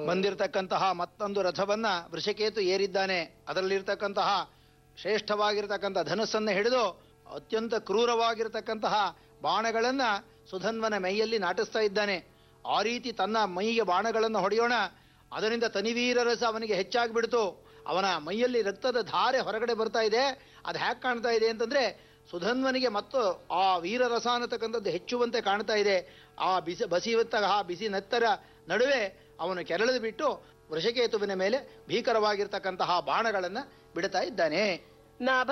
ಬಂದಿರತಕ್ಕಂತಹ ಮತ್ತೊಂದು ರಥವನ್ನ ವೃಷಕೇತು ಏರಿದ್ದಾನೆ ಅದರಲ್ಲಿರ್ತಕ್ಕಂತಹ ಶ್ರೇಷ್ಠವಾಗಿರ್ತಕ್ಕಂಥ ಧನಸ್ಸನ್ನ ಹಿಡಿದು ಅತ್ಯಂತ ಕ್ರೂರವಾಗಿರ್ತಕ್ಕಂತಹ ಬಾಣಗಳನ್ನ ಸುಧನ್ವನ ಮೈಯಲ್ಲಿ ನಾಟಿಸ್ತಾ ಇದ್ದಾನೆ ಆ ರೀತಿ ತನ್ನ ಮೈಗೆ ಬಾಣಗಳನ್ನು ಹೊಡೆಯೋಣ ಅದರಿಂದ ತನಿವೀರ ರಸ ಅವನಿಗೆ ಹೆಚ್ಚಾಗ್ಬಿಡ್ತು ಅವನ ಮೈಯಲ್ಲಿ ರಕ್ತದ ಧಾರೆ ಹೊರಗಡೆ ಬರ್ತಾ ಇದೆ ಅದು ಹ್ಯಾಕ್ ಕಾಣ್ತಾ ಇದೆ ಅಂತಂದ್ರೆ ಸುಧನ್ವನಿಗೆ ಮತ್ತು ಆ ವೀರರಸ ಅನ್ನತಕ್ಕಂಥದ್ದು ಹೆಚ್ಚುವಂತೆ ಕಾಣ್ತಾ ಇದೆ ಆ ಬಿಸಿ ಬಸಿಯುವಂತಹ ಬಿಸಿ ನೆತ್ತರ ನಡುವೆ ಅವನು ಕೆರಳಿದು ಬಿಟ್ಟು ವೃಷಕೇತುವಿನ ಮೇಲೆ ಭೀಕರವಾಗಿರ್ತಕ್ಕಂತಹ ಬಾಣಗಳನ್ನು ಬಿಡ್ತಾ ಇದ್ದಾನೆ ನಾಭ